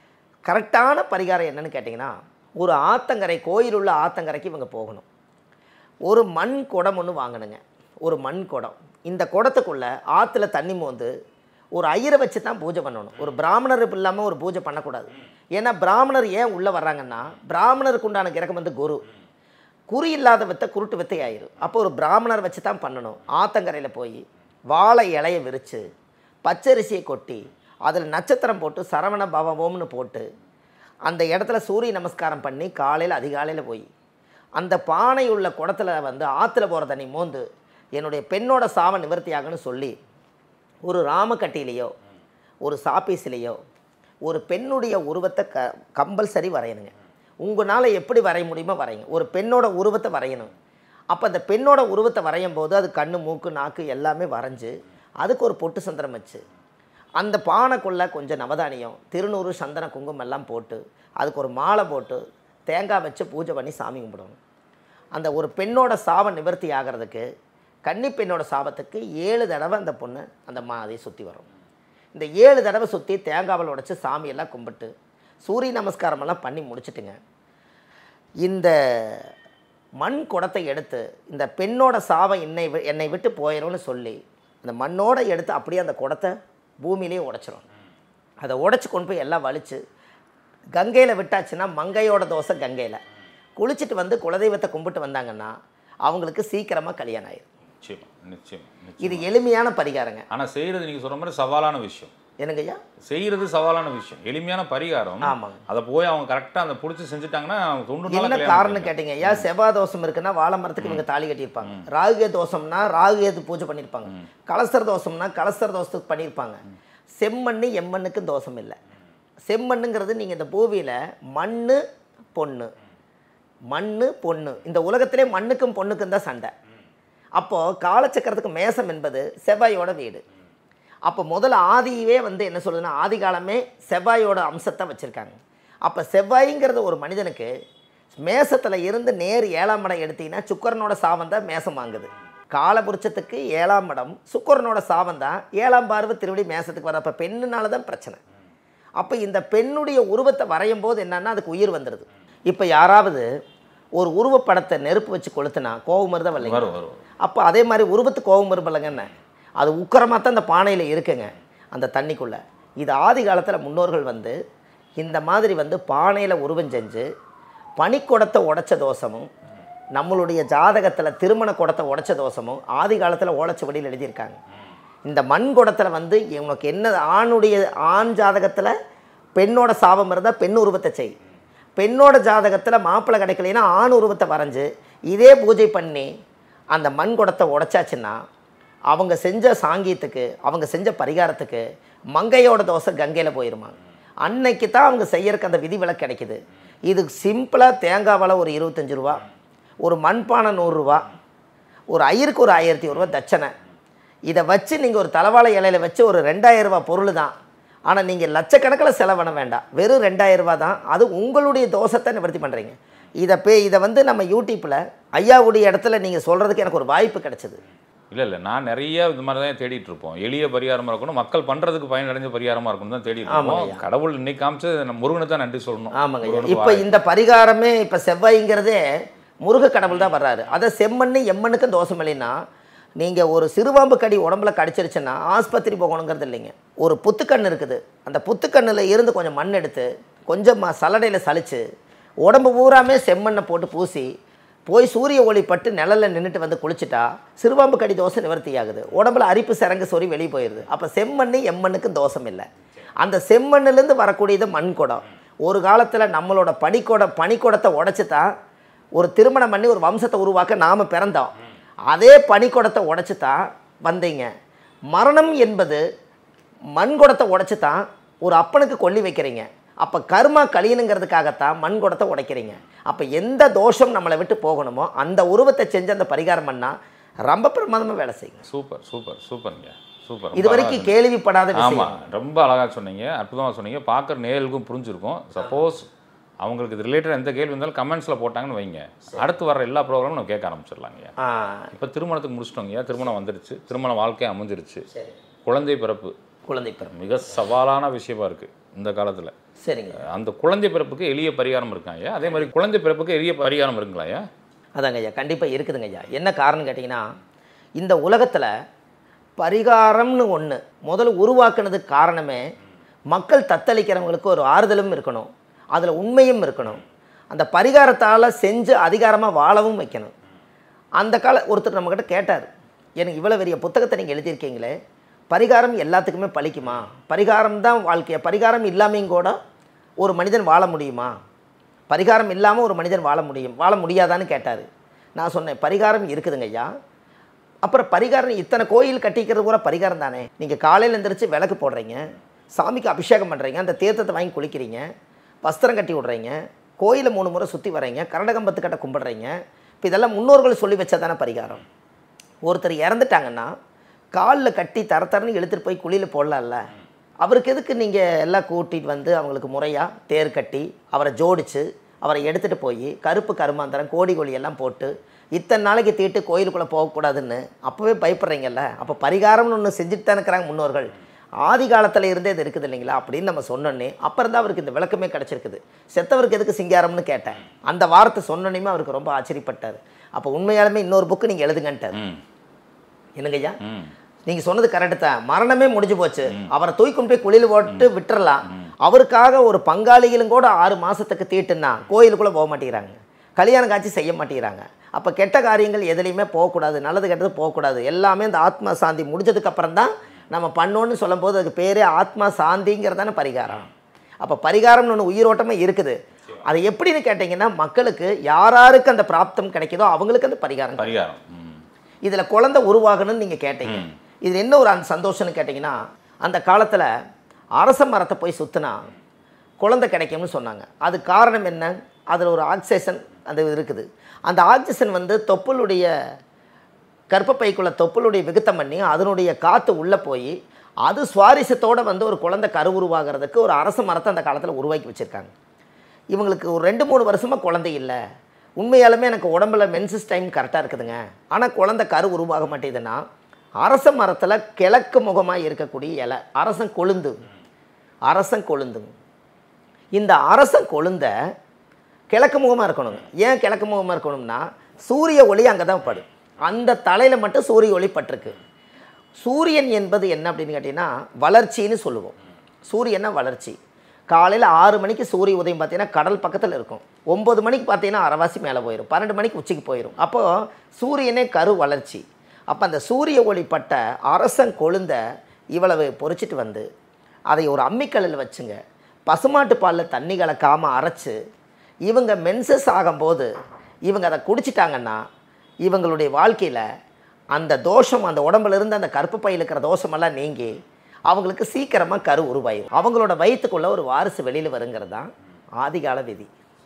Speaker 2: கரெக்டான பரிகாரம் என்னன்னு கேட்டிங்கன்னா ஒரு ஆத்தங்கரை கோயில் உள்ள ஆத்தங்கரைக்கு இவங்க போகணும் ஒரு மண் குடம் ஒன்று வாங்கணுங்க ஒரு மண் குடம் இந்த குடத்துக்குள்ளே ஆற்றுல தண்ணி மோந்து ஒரு ஐயரை வச்சு தான் பூஜை பண்ணணும் ஒரு பிராமணர் இல்லாமல் ஒரு பூஜை பண்ணக்கூடாது ஏன்னா பிராமணர் ஏன் உள்ளே வர்றாங்கன்னா பிராமணருக்கு உண்டான கிரகம் வந்து குரு குறி இல்லாத வித்தை குருட்டு வித்தை ஆயிரும் அப்போ ஒரு பிராமணர் வச்சு தான் பண்ணணும் ஆத்தங்கரையில் போய் வாழை இலையை விரித்து பச்சரிசியை கொட்டி அதில் நட்சத்திரம் போட்டு சரவண பவவோம்னு போட்டு அந்த இடத்துல சூரிய நமஸ்காரம் பண்ணி காலையில் அதிகாலையில் போய் அந்த பானை உள்ள குடத்துல வந்து ஆற்றுல போகிற தண்ணி மோந்து என்னுடைய பெண்ணோட சாவ நிவர்த்தியாகன்னு சொல்லி ஒரு ராமக்கட்டிலேயோ ஒரு சாப்பீஸ்லேயோ ஒரு பெண்ணுடைய உருவத்தை க கம்பல்சரி வரையணுங்க உங்களால் எப்படி வரைய முடியுமோ வரையுங்க ஒரு பெண்ணோட உருவத்தை வரையணும் அப்போ அந்த பெண்ணோட உருவத்தை வரையும் போது அது கண்ணு மூக்கு நாக்கு எல்லாமே வரைஞ்சு அதுக்கு ஒரு பொட்டு சந்திரம் வச்சு அந்த பானைக்குள்ளே கொஞ்சம் நவதானியம் திருநூறு சந்தன குங்குமம் எல்லாம் போட்டு அதுக்கு ஒரு மாலை போட்டு தேங்காய் வச்சு பூஜை பண்ணி சாமி கும்பிடணும் அந்த ஒரு பெண்ணோட சாபம் நிவர்த்தி ஆகிறதுக்கு கன்னி பெண்ணோட சாபத்துக்கு ஏழு தடவை அந்த பொண்ணு அந்த மாதிரியை சுற்றி வரும் இந்த ஏழு தடவை சுற்றி தேங்காவில் உடைச்சி சாமியெல்லாம் கும்பிட்டு சூரிய நமஸ்காரமெல்லாம் பண்ணி முடிச்சிட்டுங்க இந்த மண் குடத்தை எடுத்து இந்த பெண்ணோட சாபம் என்னை வி- என்னை விட்டு போயிடும்னு சொல்லி அந்த மண்ணோட எடுத்து அப்படியே அந்த குடத்தை பூமியிலே உடைச்சிரும் அதை உடைச்சி கொண்டு போய் எல்லாம் வலிச்சு கங்கையில் விட்டாச்சுன்னா மங்கையோட தோசை கங்கையில் குளிச்சுட்டு வந்து குலதெய்வத்தை கும்பிட்டு வந்தாங்கன்னா அவங்களுக்கு சீக்கிரமாக கல்யாணம் ஆயிடும்
Speaker 1: நிச்சயமா நிச்சயமா நிச்சயம்
Speaker 2: இது எளிமையான பரிகாரங்க
Speaker 1: ஆனா செய்யறது நீங்க சொல்ற மாதிரி சவாலான விஷயம்
Speaker 2: என்னங்கய்யா
Speaker 1: செய்யறது சவாலான விஷயம் எளிமையான பரிகாரம்
Speaker 2: ஆமாங்க
Speaker 1: அதை போய் அவங்க கரெக்டா அந்த புடிச்சு செஞ்சுட்டாங்கன்னா அவங்க தொண்ணூறு நாள்
Speaker 2: என்ன
Speaker 1: கல்யாணம்
Speaker 2: காரணம் கேட்டீங்க ஏன் செவ்வாய் தோஷம் இருக்குன்னா வாழை மரத்துக்கு இவங்க தாலி கட்டியிருப்பாங்க ராகுகே தோஷம்னா ராகுகேது பூஜை பண்ணியிருப்பாங்க கலசர தோஷம்னா கலசர தோஷத்துக்கு பண்ணியிருப்பாங்க செம்மண்ணு எம்மண்ணுக்கு தோஷம் இல்லை செம்மண்ணுங்கிறது நீங்கள் இந்த பூமியில் மண்ணு பொண்ணு மண்ணு பொண்ணு இந்த உலகத்திலே மண்ணுக்கும் பொண்ணுக்கும் தான் சண்டை அப்போது காலச்சக்கரத்துக்கு மேசம் என்பது செவ்வாயோட வீடு அப்போ முதல்ல ஆதியவே வந்து என்ன சொல்லுதுன்னா ஆதி காலமே செவ்வாயோட அம்சத்தை வச்சுருக்காங்க அப்போ செவ்வாய்ங்கிறது ஒரு மனிதனுக்கு மேசத்தில் இருந்து நேர் ஏழாம் இடம் எடுத்தீங்கன்னா சுக்கரனோட சாபம் தான் மேசம் வாங்குது காலபுருஷத்துக்கு ஏழாம் இடம் சுக்கரனோட சாபம் தான் ஏழாம் பார்வை திருவடி மேசத்துக்கு வர அப்போ பெண்ணுனால தான் பிரச்சனை அப்போ இந்த பெண்ணுடைய உருவத்தை வரையும் போது என்னன்னா அதுக்கு உயிர் வந்துடுது இப்போ யாராவது ஒரு உருவப்படத்தை நெருப்பு வச்சு கொளுத்துனா கோபம் வருதா வரலைங்க
Speaker 1: வரும் வரும்
Speaker 2: அப்போ அதே மாதிரி உருவத்துக்கு கோபம் வரும்பலங்கன்னு அது உக்கரமாக தான் அந்த பானையில் இருக்குங்க அந்த தண்ணிக்குள்ளே இது ஆதி காலத்தில் முன்னோர்கள் வந்து இந்த மாதிரி வந்து பானையில் உருவம் செஞ்சு பனிக்குடத்தை உடைச்ச தோஷமும் நம்மளுடைய ஜாதகத்தில் திருமண குடத்தை உடைச்ச தோஷமும் ஆதி காலத்தில் ஓலைச்சுவடியில் எழுதியிருக்காங்க இந்த மண் குடத்தில் வந்து உனக்கு என்ன ஆணுடைய ஆண் ஜாதகத்தில் பெண்ணோட சாபம் இருந்தால் பெண் உருவத்தை செய் பெண்ணோட ஜாதகத்தில் மாப்பிள்ளை கிடைக்கலைன்னா ஆண் உருவத்தை வரைஞ்சு இதே பூஜை பண்ணி அந்த மண் குடத்தை உடைச்சாச்சுன்னா அவங்க செஞ்ச சாங்கியத்துக்கு அவங்க செஞ்ச பரிகாரத்துக்கு மங்கையோட தோசை கங்கையில் போயிருமா அன்னைக்கு தான் அவங்க செய்யறதுக்கு அந்த விதிவிலக்கு கிடைக்குது இது சிம்பிளாக தேங்காய் விலை ஒரு இருபத்தஞ்சி ரூபா ஒரு மண்பானை நூறுரூவா ஒரு ஐயருக்கு ஒரு ஆயிரத்தி ரூபா தட்சணை இதை வச்சு நீங்கள் ஒரு தலவாழை இலையில வச்சு ஒரு ரெண்டாயிரம் ரூபாய் பொருள் தான் ஆனால் நீங்கள் லட்சக்கணக்கில் செலவு பண்ண வேண்டாம் வெறும் ரெண்டாயிரம் ரூபாய் தான் அது உங்களுடைய தோஷத்தை நிவர்த்தி பண்ணுறீங்க இதை பே இதை வந்து நம்ம யூடியூப்பில் ஐயாவுடைய இடத்துல நீங்கள் சொல்கிறதுக்கு எனக்கு ஒரு வாய்ப்பு கிடைச்சிது
Speaker 1: இல்லை இல்லை நான் நிறைய இது மாதிரி தான் தேடிட்டு இருப்போம் எளிய பரிகாரமாக இருக்கணும் மக்கள் பண்ணுறதுக்கு பயனடைஞ்ச பரிகாரமாக இருக்கணும் தான் தேடிட்டு இருப்போம் கடவுள் இன்னைக்கு காமிச்சு நம்ம முருகனை தான் நன்றி சொல்லணும்
Speaker 2: ஆமாங்க ஐயா
Speaker 1: முருகனுக்கு
Speaker 2: இப்போ இந்த பரிகாரமே இப்போ செவ்வாய்ங்கிறதே முருக கடவுள் தான் வர்றாரு அதை செம்மண்ணு எம்மண்ணுக்கும் தோஷம் இல்லைன்னா நீங்கள் ஒரு சிறுவாம்பு கடி உடம்புல கடிச்சிருச்சுன்னா ஆஸ்பத்திரி போகணுங்கிறது இல்லைங்க ஒரு புத்துக்கண்ணு இருக்குது அந்த புத்துக்கண்ணில் இருந்து கொஞ்சம் மண் எடுத்து கொஞ்சம் சலடையில் சலிச்சு உடம்பு பூராமே செம்மண்ணை போட்டு பூசி போய் சூரிய ஒளி பட்டு நிழல்ல நின்றுட்டு வந்து குளிச்சுட்டா சிறுவாம்பு கடி தோசை நிவர்த்தி ஆகுது உடம்புல அரிப்பு சரங்கு சொறி வெளியே போயிடுது அப்போ செம்மண்ணு எம்மண்ணுக்கும் தோஷம் இல்லை அந்த செம்மண்ணுலேருந்து வரக்கூடியது மண் குடம் ஒரு காலத்தில் நம்மளோட பனிக்குட பனிக்குடத்தை உடைச்சு தான் ஒரு திருமணம் பண்ணி ஒரு வம்சத்தை உருவாக்க நாம் பிறந்தோம் அதே பனிக்குடத்தை உடைச்சு தான் வந்தீங்க மரணம் என்பது மண் குடத்தை உடைச்சு தான் ஒரு அப்பனுக்கு கொல்லி வைக்கிறீங்க அப்போ கர்மா கழியணுங்கிறதுக்காகத்தான் மண் குடத்தை உடைக்கிறீங்க அப்போ எந்த தோஷம் நம்மளை விட்டு போகணுமோ அந்த உருவத்தை செஞ்சு அந்த பரிகாரம் பண்ணால் ரொம்ப பிரமாதமாக வேலை செய்யுங்க
Speaker 1: சூப்பர் சூப்பர் சூப்பருங்க சூப்பர்
Speaker 2: இது வரைக்கும் கேள்விப்படாத விஷயம்
Speaker 1: ஆமாம் ரொம்ப அழகாக சொன்னீங்க அற்புதமாக சொன்னீங்க பார்க்குற நேயர்களுக்கும் புரிஞ்சிருக்கும் சப்போஸ் அவங்களுக்கு இது ரிலேட்டட் எந்த கேள்வி இருந்தாலும் கமெண்ட்ஸில் போட்டாங்கன்னு வைங்க அடுத்து வர எல்லா ப்ரோக்ராமும் நம்ம கேட்க ஆரம்பிச்சிடலாங்க
Speaker 2: ஆ
Speaker 1: இப்போ திருமணத்துக்கு முடிச்சிட்டோங்க திருமணம் வந்துருச்சு திருமண வாழ்க்கை அமைஞ்சிருச்சு
Speaker 2: சரி
Speaker 1: குழந்தை பிறப்பு
Speaker 2: குழந்தை பிறப்பு
Speaker 1: மிக சவாலான விஷயமா இருக்குது இந்த காலத்தில்
Speaker 2: சரிங்க
Speaker 1: அந்த குழந்தை பிறப்புக்கு எளிய பரிகாரம் இருக்காங்க அதே மாதிரி குழந்தை பிறப்புக்கு எளிய பரிகாரம் இருக்குங்களா ஐயா
Speaker 2: அதாங்க ஐயா கண்டிப்பாக இருக்குதுங்க ஐயா என்ன காரணம் கேட்டிங்கன்னா இந்த உலகத்தில் பரிகாரம்னு ஒன்று முதல்ல உருவாக்குனதுக்கு காரணமே மக்கள் தத்தளிக்கிறவங்களுக்கு ஒரு ஆறுதலும் இருக்கணும் அதில் உண்மையும் இருக்கணும் அந்த பரிகாரத்தால் செஞ்சு அதிகாரமாக வாழவும் வைக்கணும் அந்த கால ஒருத்தர் நம்மக்கிட்ட கேட்டார் எனக்கு இவ்வளோ பெரிய புத்தகத்தை நீங்கள் எழுதியிருக்கீங்களே பரிகாரம் எல்லாத்துக்குமே பலிக்குமா பரிகாரம் தான் வாழ்க்கையை பரிகாரம் இல்லாமையும் கூட ஒரு மனிதன் வாழ முடியுமா பரிகாரம் இல்லாமல் ஒரு மனிதன் வாழ முடியும் வாழ முடியாதான்னு கேட்டார் நான் சொன்னேன் பரிகாரம் இருக்குதுங்க ஐயா அப்புறம் பரிகாரம் இத்தனை கோயில் கட்டிக்கிறது கூட பரிகாரம் தானே நீங்கள் காலையில் எழுந்திரிச்சு விளக்கு போடுறீங்க சாமிக்கு அபிஷேகம் பண்ணுறீங்க அந்த தீர்த்தத்தை வாங்கி குளிக்கிறீங்க வஸ்திரம் கட்டி விட்றீங்க கோயிலை மூணு முறை சுற்றி வர்றீங்க கரடகம்பத்து கட்ட கும்பிடுறீங்க இப்போ இதெல்லாம் முன்னோர்கள் சொல்லி வச்சதானே பரிகாரம் ஒருத்தர் இறந்துட்டாங்கன்னா காலில் கட்டி தர தரன்னு இழுத்துட்டு போய் குழியில் போடலாம்ல அவருக்கு எதுக்கு நீங்கள் எல்லாம் கூட்டிகிட்டு வந்து அவங்களுக்கு முறையாக தேர் கட்டி அவரை ஜோடிச்சு அவரை எடுத்துகிட்டு போய் கருப்பு கருமாந்தரம் கோடி கோழி எல்லாம் போட்டு இத்தனை நாளைக்கு தீட்டு கோயிலுக்குள்ளே போகக்கூடாதுன்னு அப்போவே பயப்படுறீங்கல்ல அப்போ பரிகாரம்னு ஒன்று செஞ்சுட்டு தான் இருக்கிறாங்க முன்னோர்கள் ஆதி காலத்தில் இருந்தே இது இருக்குது இல்லைங்களா அப்படின்னு நம்ம சொன்னோன்னே அப்புறம் தான் அவருக்கு இந்த விளக்கமே கிடச்சிருக்குது செத்தவருக்கு எதுக்கு சிங்காரம்னு கேட்டேன் அந்த வார்த்தை சொன்னோன்னே அவருக்கு ரொம்ப ஆச்சரியப்பட்டார் அப்போ உண்மையாலுமே இன்னொரு புக்கு நீங்கள் எழுதுங்கன்ட்டார்
Speaker 1: ம்
Speaker 2: என்னங்கய்யா
Speaker 1: ம்
Speaker 2: நீங்க சொன்னது கரெக்டு தான் மரணமே முடிஞ்சு போச்சு அவரை தூக்கி கொண்டு போய் குழியில் போட்டு விட்டுறலாம் அவருக்காக ஒரு பங்காளிகளும் கூட ஆறு மாசத்துக்கு தீட்டுன்னா கோயிலுக்குள்ள போக மாட்டேங்கிறாங்க கல்யாண காட்சி செய்ய மாட்டேங்கிறாங்க அப்போ கெட்ட காரியங்கள் எதுலேயுமே போகக்கூடாது நல்லது கெட்டது போகக்கூடாது எல்லாமே இந்த ஆத்மா சாந்தி முடிஞ்சதுக்கு அப்புறம் தான் நம்ம பண்ணோன்னு சொல்லும்போது அதுக்கு பேரே ஆத்மா சாந்திங்கிறதான பரிகாரம் அப்போ பரிகாரம்னு ஒன்று உயிரோட்டமாக இருக்குது அது எப்படின்னு கேட்டிங்கன்னா மக்களுக்கு யாராருக்கு அந்த பிராப்தம் கிடைக்குதோ அவங்களுக்கு அந்த பரிகாரம்
Speaker 1: பரிகாரம் ம்
Speaker 2: இதில் குழந்தை உருவாகணும்னு நீங்கள் கேட்டீங்க இதில் என்ன ஒரு அந்த சந்தோஷம்னு கேட்டிங்கன்னா அந்த காலத்தில் அரச மரத்தை போய் சுற்றினா குழந்தை கிடைக்கும்னு சொன்னாங்க அது காரணம் என்ன அதில் ஒரு ஆக்சிஜன் அந்த இது இருக்குது அந்த ஆக்சிஜன் வந்து தொப்புளுடைய கர்ப்பப்பைக்குள்ள தொப்புளுடைய விகுத்தம் பண்ணி அதனுடைய காற்று உள்ளே போய் அது சுவாரஸ்யத்தோடு வந்து ஒரு குழந்தை கரு உருவாகிறதுக்கு ஒரு அரச மரத்தை அந்த காலத்தில் உருவாக்கி வச்சுருக்காங்க இவங்களுக்கு ஒரு ரெண்டு மூணு வருஷமாக குழந்தை இல்லை உண்மையாலுமே எனக்கு உடம்புல மென்சஸ் டைம் கரெக்டாக இருக்குதுங்க ஆனால் குழந்தை கரு உருவாக மாட்டேங்குதுன்னா அரச மரத்தில் கிழக்கு முகமாக இருக்கக்கூடிய இலை அரசன் கொழுந்து அரசன் கொழுந்து இந்த அரசன் கொழுந்த கிழக்கு முகமாக இருக்கணுங்க ஏன் கிழக்கு முகமாக இருக்கணும்னா சூரிய ஒளி அங்கே தான் படும் அந்த தலையில் மட்டும் சூரிய ஒளி பட்டிருக்கு சூரியன் என்பது என்ன அப்படின்னு கேட்டிங்கன்னா வளர்ச்சின்னு சொல்லுவோம் சூரியன்னா வளர்ச்சி காலையில் ஆறு மணிக்கு சூரிய உதயம் பார்த்தீங்கன்னா கடல் பக்கத்தில் இருக்கும் ஒம்பது மணிக்கு பார்த்தீங்கன்னா அரைவாசி மேலே போயிடும் பன்னெண்டு மணிக்கு உச்சிக்கு போயிடும் அப்போது சூரியனே கரு வளர்ச்சி அப்போ அந்த சூரிய ஒளி பட்ட அரசன் கொழுந்த இவ்வளவு பொறிச்சிட்டு வந்து அதை ஒரு அம்மிக்கல்லில் வச்சுங்க பசுமாட்டு பாலில் தண்ணி கலக்காமல் அரைச்சு இவங்க மென்சஸ் ஆகும்போது இவங்க அதை குடிச்சிட்டாங்கன்னா இவங்களுடைய வாழ்க்கையில் அந்த தோஷம் அந்த உடம்புல இருந்து அந்த கருப்பு பையில் இருக்கிற தோஷமெல்லாம் நீங்கி அவங்களுக்கு சீக்கிரமாக கரு உருவாயிரும் அவங்களோட வயிற்றுக்குள்ளே ஒரு வாரிசு வெளியில் வருங்கிறது தான் ஆதிகால விதி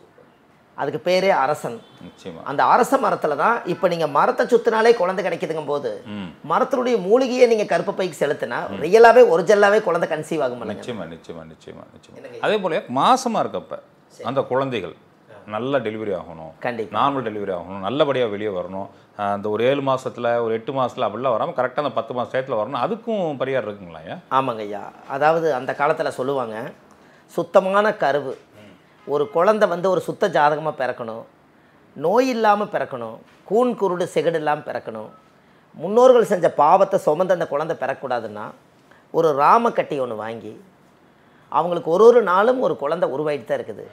Speaker 2: அதுக்கு பேரே அரசன்
Speaker 1: நிச்சயமா
Speaker 2: அந்த அரச மரத்தில் தான் இப்போ நீங்கள் மரத்தை சுற்றினாலே குழந்தை கிடைக்குதுங்கும் போது
Speaker 1: ம்
Speaker 2: மரத்தினுடைய மூலிகையை நீங்கள் கருப்பு பைக்கு செலுத்தினா ரியலாகவே ஒரிஜினலாகவே குழந்தை கன்சீவ் ஆகும் இல்லைங்க
Speaker 1: நிச்சயமா நிச்சயமா நிச்சயமா நிச்சயமா அதே போல மாசமா இருக்கப்ப அந்த குழந்தைகள் நல்ல டெலிவரி ஆகணும்
Speaker 2: கண்டிப்பாக
Speaker 1: நார்மல் டெலிவரி ஆகணும் நல்லபடியாக வெளியே வரணும் ஆஹ் அந்த ஒரு ஏழு மாசத்துல ஒரு எட்டு மாசத்துல அப்படிலாம் வராமல் கரெக்டாக அந்த பத்து மாச டயத்தில் வரணும் அதுக்கும் பரிகாரம் இருக்குங்களா ஐயா
Speaker 2: ஆமாங்க ஐயா அதாவது அந்த காலத்தில் சொல்லுவாங்க சுத்தமான கருவு ஒரு குழந்தை வந்து ஒரு சுத்த ஜாதகமாக பிறக்கணும் நோய் இல்லாமல் பிறக்கணும் கூன் குருடு செகடு இல்லாமல் பிறக்கணும் முன்னோர்கள் செஞ்ச பாவத்தை சுமந்து அந்த குழந்தை பிறக்கக்கூடாதுன்னா ஒரு ராமக்கட்டி ஒன்று வாங்கி அவங்களுக்கு ஒரு ஒரு நாளும் ஒரு குழந்தை உருவாயிட்டு தான் இருக்குது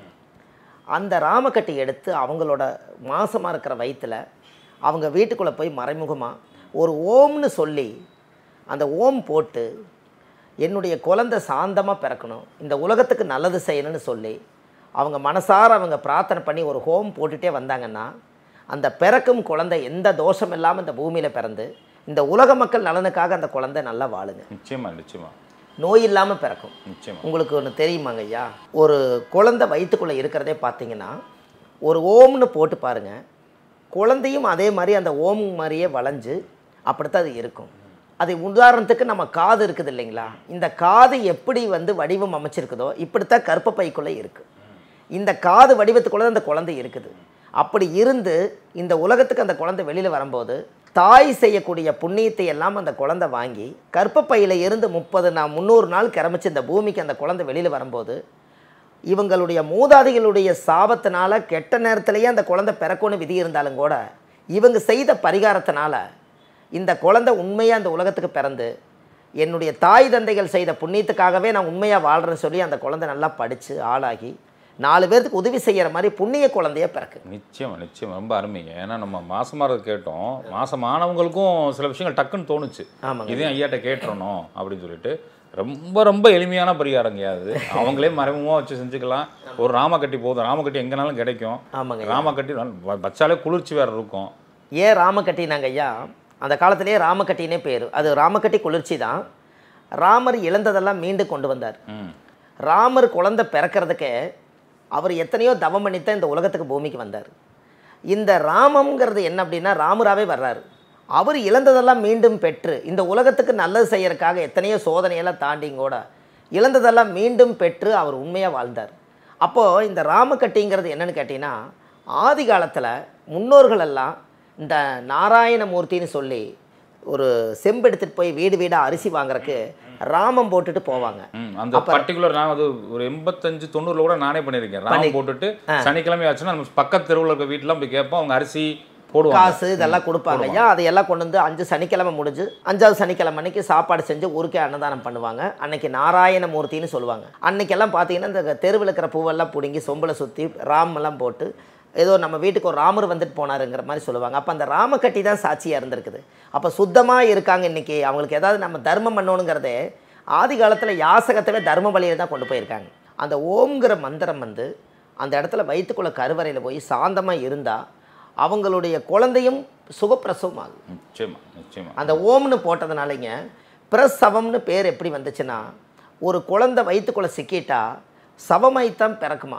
Speaker 2: அந்த ராமக்கட்டி எடுத்து அவங்களோட மாசமாக இருக்கிற வயித்துல அவங்க வீட்டுக்குள்ளே போய் மறைமுகமாக ஒரு ஓம்னு சொல்லி அந்த ஓம் போட்டு என்னுடைய குழந்தை சாந்தமாக பிறக்கணும் இந்த உலகத்துக்கு நல்லது செய்யணும்னு சொல்லி அவங்க மனசார அவங்க பிரார்த்தனை பண்ணி ஒரு ஹோம் போட்டுகிட்டே வந்தாங்கன்னா அந்த பிறக்கும் குழந்தை எந்த தோஷம் இல்லாமல் இந்த பூமியில் பிறந்து இந்த உலக மக்கள் நலனுக்காக அந்த குழந்தை நல்லா வாழுங்க
Speaker 1: நிச்சயமா நிச்சயமா
Speaker 2: நோய் இல்லாமல் பிறக்கும்
Speaker 1: நிச்சயமா
Speaker 2: உங்களுக்கு ஒன்று தெரியுமாங்க ஐயா ஒரு குழந்தை வயிற்றுக்குள்ளே இருக்கிறதே பார்த்தீங்கன்னா ஒரு ஓம்னு போட்டு பாருங்க குழந்தையும் அதே மாதிரி அந்த ஓம் மாதிரியே வளைஞ்சு அப்படித்தான் அது இருக்கும் அது உதாரணத்துக்கு நம்ம காது இருக்குது இல்லைங்களா இந்த காது எப்படி வந்து வடிவம் அமைச்சிருக்குதோ இப்படித்தான் கர்ப்பப்பைக்குள்ளே இருக்குது இந்த காது வடிவத்துக்குள்ளே தான் அந்த குழந்தை இருக்குது அப்படி இருந்து இந்த உலகத்துக்கு அந்த குழந்தை வெளியில் வரும்போது தாய் செய்யக்கூடிய புண்ணியத்தை எல்லாம் அந்த குழந்தை வாங்கி கர்ப்பப்பையில் இருந்து முப்பது நான் முந்நூறு நாள் கிளம்பிச்சு இந்த பூமிக்கு அந்த குழந்தை வெளியில் வரும்போது இவங்களுடைய மூதாதைகளுடைய சாபத்தினால கெட்ட நேரத்திலேயே அந்த குழந்தை பிறக்கும்னு விதி இருந்தாலும் கூட இவங்க செய்த பரிகாரத்தினால இந்த குழந்தை உண்மையாக அந்த உலகத்துக்கு பிறந்து என்னுடைய தாய் தந்தைகள் செய்த புண்ணியத்துக்காகவே நான் உண்மையாக வாழ்கிறேன்னு சொல்லி அந்த குழந்தை நல்லா படித்து ஆளாகி நாலு பேர்த்துக்கு உதவி செய்கிற மாதிரி புண்ணிய குழந்தைய பிறக்கு
Speaker 1: நிச்சயமா நிச்சயமா ரொம்ப அருமைங்க ஏன்னா நம்ம மாசமாறது கேட்டோம் மாசமானவங்களுக்கும் சில விஷயங்கள் டக்குன்னு தோணுச்சு
Speaker 2: ஆமாங்க
Speaker 1: இதையும் ஐயாட்ட கேட்டுறணும் அப்படின்னு சொல்லிட்டு ரொம்ப ரொம்ப எளிமையான பரிகாரங்க அது அவங்களே மறைமுகமாக வச்சு செஞ்சுக்கலாம் ஒரு ராமக்கட்டி போதும் ராமக்கட்டி எங்கனாலும் கிடைக்கும்
Speaker 2: ஆமாங்க
Speaker 1: ராமக்கட்டி நல்ல- வச்சாலே குளிர்ச்சி வேற இருக்கும்
Speaker 2: ஏன் ராமக்கட்டினாங்க ஐயா அந்த காலத்திலேயே ராமக்கட்டினே பேர் அது ராமக்கட்டி குளிர்ச்சி தான் ராமர் இழந்ததெல்லாம் மீண்டு கொண்டு வந்தார்
Speaker 1: ம்
Speaker 2: ராமர் குழந்தை பிறக்கிறதுக்கே அவர் எத்தனையோ தவம் பண்ணித்தான் இந்த உலகத்துக்கு பூமிக்கு வந்தார் இந்த ராமம்ங்கிறது என்ன அப்படின்னா ராமராவே வர்றாரு அவர் இழந்ததெல்லாம் மீண்டும் பெற்று இந்த உலகத்துக்கு நல்லது செய்யறதுக்காக எத்தனையோ சோதனையெல்லாம் தாண்டியும் கூட இழந்ததெல்லாம் மீண்டும் பெற்று அவர் உண்மையாக வாழ்ந்தார் அப்போது இந்த ராமக்கட்டிங்கிறது என்னன்னு கேட்டிங்கன்னா ஆதி காலத்தில் முன்னோர்கள் எல்லாம் இந்த நாராயணமூர்த்தின்னு சொல்லி ஒரு செம்பு எடுத்துட்டு போய் வீடு வீடாக அரிசி வாங்குறதுக்கு ராமம் போட்டுட்டு போவாங்க
Speaker 1: ம், அந்த பர்டிகுலர் நான் அது ஒரு எண்பத்தஞ்சு தொண்ணூறுல கூட நானே பண்ணியிருக்கேன் ராமம் போட்டுட்டு சனிக்கிழமை ஆச்சுன்னா நம்ம பக்கத்து தெருவில் இருக்க வீட்டுலாம் போய் கேட்போம் அவங்க அரிசி போடுவாங்க
Speaker 2: காசு இதெல்லாம் கொடுப்பாங்க ஐயா அதையெல்லாம் கொண்டு வந்து அஞ்சு சனிக்கிழமை முடிஞ்சு அஞ்சாவது சனிக்கிழமை அன்னைக்கு சாப்பாடு செஞ்சு ஊருக்கே அன்னதானம் பண்ணுவாங்க அன்னைக்கு நாராயணமூர்த்தின்னு சொல்லுவாங்க அன்னைக்கெல்லாம் பார்த்தீங்கன்னா இந்த தெருவில் இருக்கிற பூவெல்லாம் பிடுங்கி சொம்பில் சுற்றி ராமெல்லாம் போட்டு ஏதோ நம்ம வீட்டுக்கு ஒரு ராமர் வந்துட்டு போனாருங்கிற மாதிரி சொல்லுவாங்க அப்போ அந்த ராமக்கட்டி தான் சாட்சியாக இருந்திருக்குது அப்போ சுத்தமாக இருக்காங்க இன்னைக்கு அவங்களுக்கு ஏதாவது நம்ம தர்மம் பண்ணணுங்கிறதே ஆதி காலத்தில் யாசகத்தவே தர்ம வழியில் தான் கொண்டு போயிருக்காங்க அந்த ஓம்ங்கிற மந்திரம் வந்து அந்த இடத்துல வயிற்றுக்குள்ள கருவறையில் போய் சாந்தமாக இருந்தால் அவங்களுடைய குழந்தையும் சுகப்பிரசவம் ஆகும்
Speaker 1: நிச்சயமா நிச்சயமா
Speaker 2: அந்த ஓம்னு போட்டதுனாலங்க பிரசவம்னு பேர் எப்படி வந்துச்சுன்னா ஒரு குழந்தை வயிற்றுக்குள்ளே சிக்கிட்டா சவமாய்த்தான் பிறக்குமா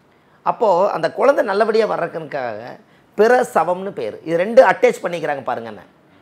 Speaker 2: அப்போது அந்த குழந்தை நல்லபடியாக வர்றதுக்காக பிரசவம்னு பேர் இது ரெண்டு அட்டாச் பண்ணிக்கிறாங்க பாருங்கண்ணே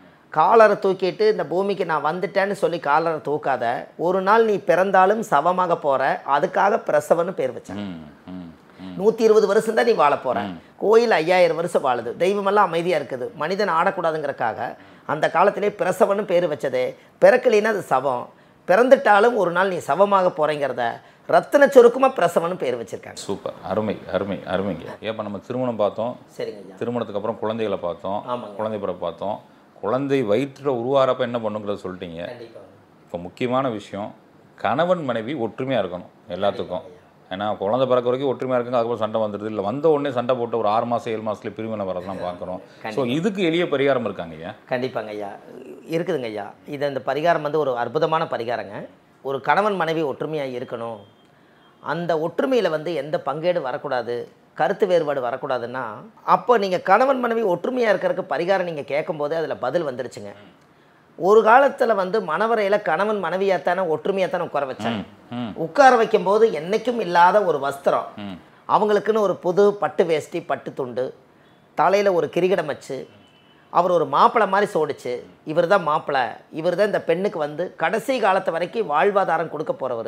Speaker 2: காலரை தூக்கிட்டு இந்த பூமிக்கு நான் வந்துட்டேன்னு சொல்லி காலரை தூக்காத ஒரு நாள் நீ பிறந்தாலும் சவமாக போகிற அதுக்காக பிரசவம்னு பேர் வச்சாங்க
Speaker 1: ம் ம் ம்
Speaker 2: நூற்றி இருபது வருஷம் தான் நீ வாழ போற கோயில் ஐயாயிரம் வருஷம் வாழுது தெய்வமெல்லாம் அமைதியாக இருக்குது மனிதன் ஆடக்கூடாதுங்கிறக்காக அந்த காலத்திலே பிரசவன்னு பேர் வச்சது பிறக்கலைன்னா அது சவம் பிறந்துட்டாலும் ஒரு நாள் நீ சவமாக போகிறேங்கிறத ரத்தின சுருக்கமாக பிரசவன்னு பேர் வச்சுருக்காங்க
Speaker 1: சூப்பர் அருமை அருமை அருமைங்க ஏப்ப நம்ம திருமணம் பார்த்தோம்
Speaker 2: சரிங்க ஐயா
Speaker 1: திருமணத்துக்கு அப்புறம் குழந்தைகளை பார்த்தோம்
Speaker 2: ஆமாங்க.
Speaker 1: குழந்தை பிறப்பு பார்த்தோம் குழந்தை வயிற்றில் உருவாகிறப்ப என்ன பண்ணுங்கிறத சொல்லிட்டீங்க
Speaker 2: கண்டிப்பாக
Speaker 1: இப்போ முக்கியமான விஷயம் கணவன் மனைவி ஒற்றுமையாக இருக்கணும் எல்லாத்துக்கும் ஏன்னா குழந்தை பிறக்க வரைக்கும் ஒற்றுமையாக இருக்குங்க அதுக்கப்புறம் சண்டை வந்துடுது இல்லை வந்த உடனே சண்டை போட்டு ஒரு ஆறு மாதம் ஏழு மாதத்துல பிரிவினை வரதெல்லாம் பார்க்குறோம் ஸோ இதுக்கு எளிய பரிகாரம் இருக்காங்க ஐயா
Speaker 2: கண்டிப்பாங்க ஐயா இருக்குதுங்க ஐயா இது இந்த பரிகாரம் வந்து ஒரு அற்புதமான பரிகாரங்க ஒரு கணவன் மனைவி ஒற்றுமையாக இருக்கணும் அந்த ஒற்றுமையில் வந்து எந்த பங்கேடு வரக்கூடாது கருத்து வேறுபாடு வரக்கூடாதுன்னா அப்போ நீங்கள் கணவன் மனைவி ஒற்றுமையாக இருக்கிறதுக்கு பரிகாரம் நீங்கள் கேட்கும்போது அதில் பதில் வந்துருச்சுங்க ஒரு காலத்தில் வந்து மணவரையில் கணவன் மனைவியாத்தானே ஒற்றுமையாத்தானே உட்கார வச்சாங்க
Speaker 1: ம்
Speaker 2: உட்கார வைக்கும்போது என்னைக்கும் இல்லாத ஒரு வஸ்திரம்
Speaker 1: ம்
Speaker 2: அவங்களுக்குன்னு ஒரு புது பட்டு வேஷ்டி பட்டு துண்டு தலையில் ஒரு கிரிகிடம் வச்சு அவர் ஒரு மாப்பிள்ளை மாதிரி சோடிச்சு இவர் தான் மாப்பிள்ளை இவர் தான் இந்த பெண்ணுக்கு வந்து கடைசி காலத்து வரைக்கும் வாழ்வாதாரம் கொடுக்க போகிறவர்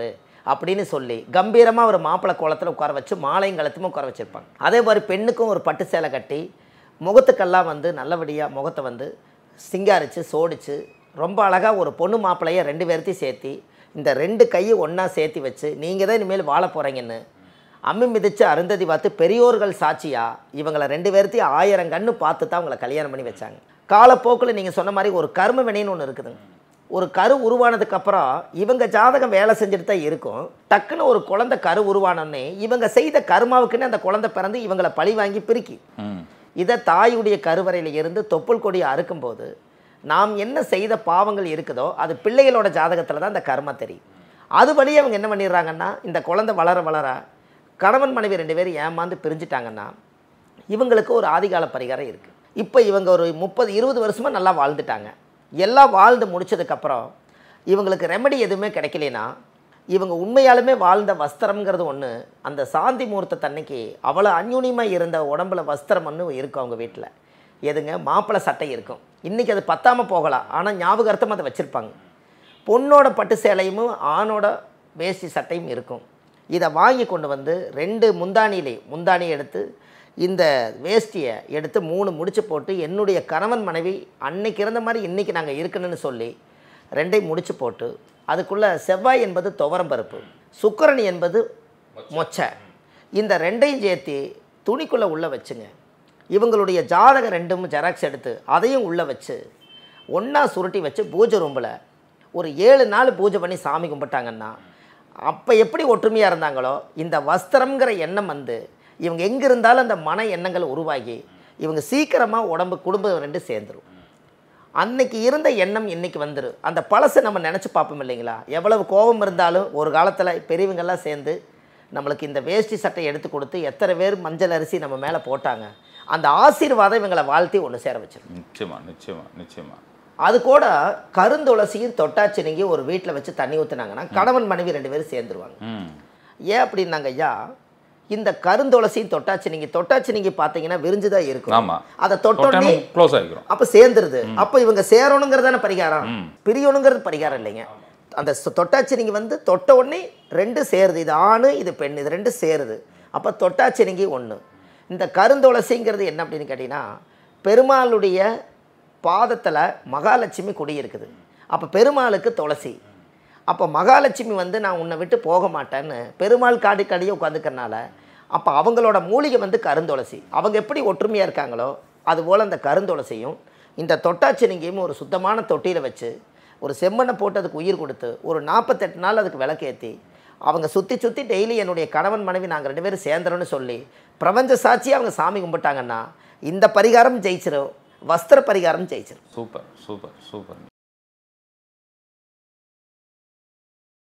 Speaker 2: அப்படின்னு சொல்லி கம்பீரமாக ஒரு மாப்பிள்ளை கோலத்தில் உட்கார வச்சு மாலையும் கழுத்துமே உட்கார வச்சுருப்பாங்க அதே மாதிரி பெண்ணுக்கும் ஒரு பட்டு சேலை கட்டி முகத்துக்கெல்லாம் வந்து நல்லபடியாக முகத்தை வந்து சிங்காரிச்சு சோடிச்சு ரொம்ப அழகாக ஒரு பொண்ணு மாப்பிள்ளைய ரெண்டு பேர்த்தையும் சேர்த்தி இந்த ரெண்டு கையை ஒன்றா சேர்த்தி வச்சு நீங்கள் தான் இனிமேல் வாழ போகிறீங்கன்னு அம்மி மிதித்து அருந்ததி பார்த்து பெரியோர்கள் சாட்சியா இவங்களை ரெண்டு பேர்த்தையும் ஆயிரம் கண்ணு பார்த்து தான் அவங்கள கல்யாணம் பண்ணி வச்சாங்க காலப்போக்கில் நீங்கள் சொன்ன மாதிரி ஒரு கர்ம வினைன்னு ஒன்று இருக்குதுங்க ஒரு கரு உருவானதுக்கப்புறம் இவங்க ஜாதகம் வேலை செஞ்சுட்டு தான் இருக்கும் டக்குன்னு ஒரு குழந்தை கரு உருவானோடனே இவங்க செய்த கர்மாவுக்குன்னு அந்த குழந்தை பிறந்து இவங்களை பழி வாங்கி பிரிக்கி
Speaker 1: ம்
Speaker 2: இதை தாயுடைய கருவறையில் இருந்து தொப்புள் கொடியை அறுக்கும்போது நாம் என்ன செய்த பாவங்கள் இருக்குதோ அது பிள்ளைகளோட ஜாதகத்தில் தான் அந்த கர்மா தெரியும் அது வழியே அவங்க என்ன பண்ணிடுறாங்கன்னா இந்த குழந்தை வளர வளர கணவன் மனைவி ரெண்டு பேரும் ஏமாந்து பிரிஞ்சுட்டாங்கன்னா இவங்களுக்கு ஒரு ஆதிகால பரிகாரம் இருக்குது இப்போ இவங்க ஒரு முப்பது இருபது வருஷமாக நல்லா வாழ்ந்துட்டாங்க எல்லாம் வாழ்ந்து முடிச்சதுக்கப்புறம் இவங்களுக்கு ரெமெடி எதுவுமே கிடைக்கலனா இவங்க உண்மையாலுமே வாழ்ந்த வஸ்திரம்ங்கிறது ஒன்று அந்த சாந்தி முகூர்த்த தன்னைக்கு அவ்வளோ அந்யூன்யமாக இருந்த உடம்புல வஸ்திரம் ஒன்று இருக்கும் அவங்க வீட்டில் எதுங்க மாப்பிள்ளை சட்டை இருக்கும் இன்றைக்கி அது பத்தாமல் போகலாம் ஆனால் ஞாபகார்த்தமாக அதை வச்சுருப்பாங்க பொண்ணோட பட்டு சேலையும் ஆணோட வேஷ்டி சட்டையும் இருக்கும் இதை வாங்கி கொண்டு வந்து ரெண்டு முந்தானியிலே முந்தானியை எடுத்து இந்த வேஷ்டியை எடுத்து மூணு முடிச்சு போட்டு என்னுடைய கணவன் மனைவி அன்னைக்கு இருந்த மாதிரி இன்றைக்கி நாங்கள் இருக்கணும்னு சொல்லி ரெண்டையும் முடிச்சு போட்டு அதுக்குள்ளே செவ்வாய் என்பது துவரம் பருப்பு சுக்கிரன் என்பது மொச்சை இந்த ரெண்டையும் சேர்த்து துணிக்குள்ளே உள்ளே வச்சுங்க இவங்களுடைய ஜாதகம் ரெண்டும் ஜெராக்ஸ் எடுத்து அதையும் உள்ளே வச்சு ஒன்றா சுருட்டி வச்சு பூஜை ரூமில் ஒரு ஏழு நாள் பூஜை பண்ணி சாமி கும்பிட்டாங்கன்னா அப்போ எப்படி ஒற்றுமையாக இருந்தாங்களோ இந்த வஸ்திரம்ங்கிற எண்ணம் வந்து இவங்க எங்கே இருந்தாலும் அந்த மன எண்ணங்கள் உருவாகி இவங்க சீக்கிரமாக உடம்பு குடும்பம் ரெண்டு சேர்ந்துரும் அன்னைக்கு இருந்த எண்ணம் இன்னைக்கு வந்துடும் அந்த பழசை நம்ம நினச்சி பார்ப்போம் இல்லைங்களா எவ்வளவு கோபம் இருந்தாலும் ஒரு காலத்தில் பெரியவங்கெல்லாம் சேர்ந்து நம்மளுக்கு இந்த வேஷ்டி சட்டை எடுத்து கொடுத்து எத்தனை பேர் மஞ்சள் அரிசி நம்ம மேலே போட்டாங்க அந்த ஆசீர்வாதம் இவங்களை வாழ்த்தி ஒன்று சேர வச்சிடும்
Speaker 1: நிச்சயமா நிச்சயமா நிச்சயமா
Speaker 2: அது கூட கருந்துளசியும் தொட்டாச்சினிங்கி ஒரு வீட்டில் வச்சு தண்ணி ஊற்றுனாங்கன்னா கணவன் மனைவி ரெண்டு பேரும் சேர்ந்துருவாங்க
Speaker 1: ம்
Speaker 2: ஏன் அப்படின்னாங்க ஐயா இந்த கருந்துளசியும் தொட்டாச்சினிங்கி தொட்டாச்சினிங்கி பார்த்தீங்கன்னா விரிஞ்சு தான் இருக்கும்
Speaker 1: ஆமா
Speaker 2: அதை தொட்டோடனே
Speaker 1: தொட்டாலும் க்ளோஸ் ஆகிக்கிறோம்
Speaker 2: அப்போ சேர்ந்துருது அப்போ இவங்க சேரணுங்கிறதான பரிகாரம்
Speaker 1: ம்.
Speaker 2: பிரியணுங்கிறது பரிகாரம் இல்லைங்க அந்த சொ- தொட்டாச்சினிங்கி வந்து தொட்ட உடனே ரெண்டு சேருது இது ஆணு இது பெண் இது ரெண்டு சேருது அப்போ தொட்டாச்சினிங்கி ஒன்று இந்த கருந்துளசிங்கிறது என்ன அப்படின்னு கேட்டிங்கன்னா பெருமாளுடைய பாதத்தில் மகாலட்சுமி குடியிருக்குது அப்போ பெருமாளுக்கு துளசி அப்போ மகாலட்சுமி வந்து நான் உன்னை விட்டு போக மாட்டேன்னு பெருமாள் காடு கடியே உட்காந்துக்கறனால அப்போ அவங்களோட மூலிகை வந்து கருந்துளசி அவங்க எப்படி ஒற்றுமையாக இருக்காங்களோ அதுபோல் அந்த கருந்துளசியும் இந்த தொட்டாச்சினிங்கையும் ஒரு சுத்தமான தொட்டியில் வச்சு ஒரு செம்மண்ணை போட்டு அதுக்கு உயிர் கொடுத்து ஒரு நாற்பத்தெட்டு நாள் அதுக்கு விளக்கேற்றி அவங்க சுற்றி சுற்றி டெய்லி என்னுடைய கணவன் மனைவி நாங்கள் ரெண்டு பேரும் சேர்ந்துறோன்னு சொல்லி பிரபஞ்ச சாட்சியை அவங்க சாமி கும்பிட்டாங்கன்னா இந்த பரிகாரம் ஜெயிச்சிரும் வஸ்திர பரிகாரம் ஜெயிச்சிரும்
Speaker 1: சூப்பர் சூப்பர் சூப்பர்